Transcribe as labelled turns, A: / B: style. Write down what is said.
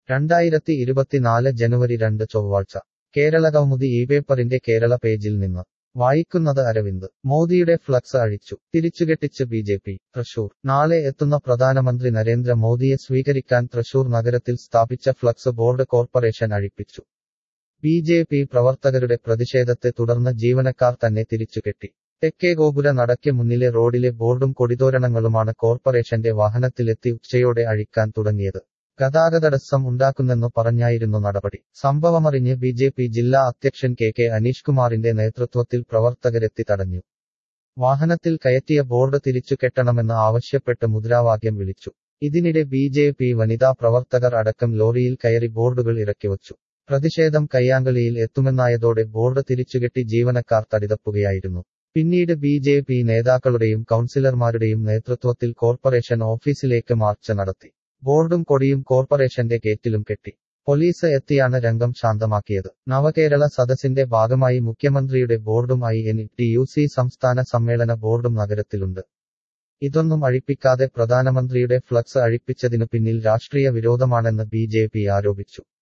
A: രണ്ടായിരത്തി ഇരുപത്തിനാല് ജനുവരി രണ്ട് ചൊവ്വാഴ്ച കേരള കൗമുദി ഈ പേപ്പറിന്റെ കേരള പേജിൽ നിന്ന് വായിക്കുന്നത് അരവിന്ദ് മോദിയുടെ ഫ്ലക്സ് അഴിച്ചു തിരിച്ചുകെട്ടിച്ച് ബി ജെ പി തൃശൂർ നാളെ എത്തുന്ന പ്രധാനമന്ത്രി നരേന്ദ്ര മോദിയെ സ്വീകരിക്കാൻ തൃശൂർ നഗരത്തിൽ സ്ഥാപിച്ച ഫ്ലക്സ് ബോർഡ് കോർപ്പറേഷൻ അഴിപ്പിച്ചു ബി ജെ പി പ്രവർത്തകരുടെ പ്രതിഷേധത്തെ തുടർന്ന് ജീവനക്കാർ തന്നെ തിരിച്ചുകെട്ടി തെക്കേ ഗോപുര നടയ്ക്ക് മുന്നിലെ റോഡിലെ ബോർഡും കൊടിതോരണങ്ങളുമാണ് കോർപ്പറേഷന്റെ വാഹനത്തിലെത്തി ഉച്ചയോടെ അഴിക്കാൻ തുടങ്ങിയത് ഗതാഗതടസ്സം ഉണ്ടാക്കുന്നെന്നു പറഞ്ഞായിരുന്നു നടപടി സംഭവമറിഞ്ഞ് ബി ജെ പി ജില്ലാ അധ്യക്ഷൻ കെ കെ അനീഷ് കുമാറിന്റെ നേതൃത്വത്തിൽ പ്രവർത്തകരെത്തി തടഞ്ഞു വാഹനത്തിൽ കയറ്റിയ ബോർഡ് തിരിച്ചു കെട്ടണമെന്ന് ആവശ്യപ്പെട്ട് മുദ്രാവാക്യം വിളിച്ചു ഇതിനിടെ ബി ജെ പി വനിതാ പ്രവർത്തകർ അടക്കം ലോറിയിൽ കയറി ബോർഡുകൾ ഇറക്കിവച്ചു പ്രതിഷേധം കയ്യാങ്കളിയിൽ എത്തുമെന്നായതോടെ ബോർഡ് തിരിച്ചുകെട്ടി ജീവനക്കാർ തടിതപ്പുകയായിരുന്നു പിന്നീട് ബി ജെ പി നേതാക്കളുടെയും കൗൺസിലർമാരുടെയും നേതൃത്വത്തിൽ കോർപ്പറേഷൻ ഓഫീസിലേക്ക് മാർച്ച് നടത്തി ബോർഡും കൊടിയും കോർപ്പറേഷന്റെ ഗേറ്റിലും കെട്ടി പോലീസ് എത്തിയാണ് രംഗം ശാന്തമാക്കിയത് നവകേരള സദസ്സിന്റെ ഭാഗമായി മുഖ്യമന്ത്രിയുടെ ബോർഡും I N T U C സംസ്ഥാന സമ്മേളന ബോർഡും നഗരത്തിലുണ്ട് ഇതൊന്നും അഴിപ്പിക്കാതെ പ്രധാനമന്ത്രിയുടെ ഫ്ലക്സ് അഴിപ്പിച്ചതിനു പിന്നിൽ രാഷ്ട്രീയ വിരോധമാണെന്ന് ബി ജെ പി ആരോപിച്ചു